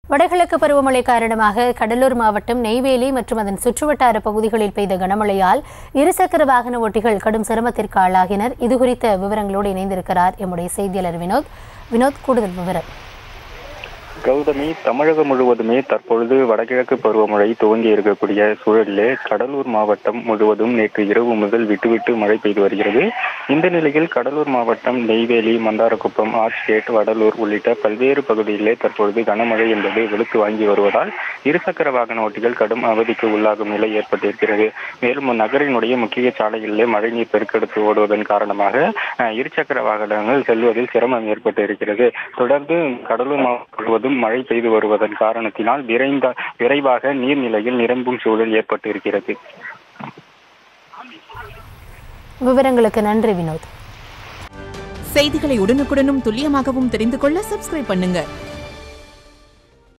வடகிழக்கு பருவமழை காரணமாக கடலூர் மாவட்டம் நெய்வேலி மற்றும் அதன் சுற்றுவட்டார பகுதிகளில் பெய்த கனமழையால் இருசக்கர வாகன ஓட்டிகள் கடும் சிரமத்திற்கு ஆளாகினர் இதுகுறித்த விவரங்களோடு இணைந்திருக்கிறார் எம்முடைய செய்தியாளர் வினோத் வினோத் கூடுதல் விவரம் கௌதமி தமிழகம் முழுவதுமே தற்பொழுது வடகிழக்கு பருவமழை துவங்கி இருக்கக்கூடிய சூழலிலே கடலூர் மாவட்டம் முழுவதும் நேற்று இரவு முதல் விட்டுவிட்டு மழை பெய்து வருகிறது இந்த நிலையில் கடலூர் மாவட்டம் நெய்வேலி மந்தாரக்குப்பம் ஆர்ச்கேட் வடலூர் உள்ளிட்ட பல்வேறு பகுதிகளிலே தற்பொழுது கனமழை என்பது வெளுத்து வாங்கி வருவதால் இருசக்கர வாகன ஓட்டிகள் கடும் அவதிக்கு உள்ளாகும் நிலை ஏற்பட்டிருக்கிறது மேலும் நகரினுடைய முக்கிய சாலைகளிலே மழைநீர் பெருக்கெடுத்து ஓடுவதன் காரணமாக அஹ், இருசக்கர வாகனங்கள் செல்வதில் சிரமம் ஏற்பட்டு இருக்கிறது தொடர்ந்து கடலூர் மாவட்டம் முழுவதும் மழை பெய்து வருவதன் காரணத்தினால் விரைந்த விரைவாக நீர்நிலையில் நிரம்பும் சூழல் ஏற்பட்டு இருக்கிறது விவரங்களுக்கு நன்றி வினோத் செய்திகளை உடனுக்குடனும் துல்லியமாகவும் தெரிந்து கொள்ள சப்ஸ்கிரைப் பண்ணுங்க